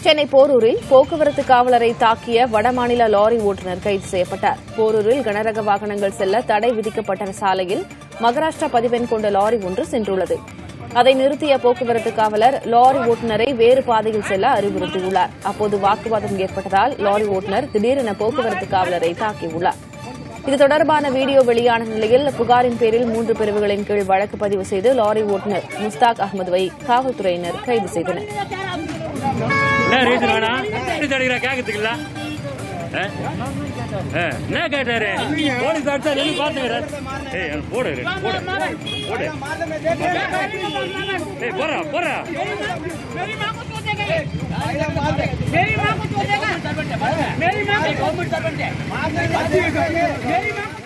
சென்னை போரூரில் போக்குவரத்து காவலரை தாக்கிய வடமாநில லாரி ஓட்டுநர் கைது செய்யப்பட்டார் போரூரில் கனரக வாகனங்கள் செல்ல தடை விதிக்கப்பட்ட சாலையில் மகாராஷ்டிரா பதிவெண் கொண்ட லாரி ஒன்று சென்றுள்ளது அதை நிறுத்திய போக்குவரத்து காவலர் லாரி ஓட்டுநரை வேறு பாதையில் செல்ல அறிவுறுத்தியுள்ளார் அப்போது வாக்குவாதம் ஏற்பட்டதால் லாரி ஓட்டுநர் திடீரென போக்குவரத்து காவலரை தாக்கியுள்ளார் இது தொடர்பான வீடியோ வெளியான நிலையில் புகாரின் பேரில் மூன்று பிரிவுகளின் கீழ் வழக்கு பதிவு செய்து லாரி ஓட்டுநர் முஸ்தாக் அகமதுவை காவல்துறையினர் கைது செய்தனர் என்ன ரீசன் வேணா போலீஸ் அடிக்கிற கேட்கறதுக்குல்ல ஆ? ஆ, என்ன கேட்டாரு போலீஸ் அடிச்சா நின்று பாத்துக்கிறார் ஏய் எனக்கு போடு இரு, போடு போடு ஏய் போறா போறா मेरी माँ को चोट देगा ये। मेरी माँ को चोट देगा मेरी माँ को मेरी माँ को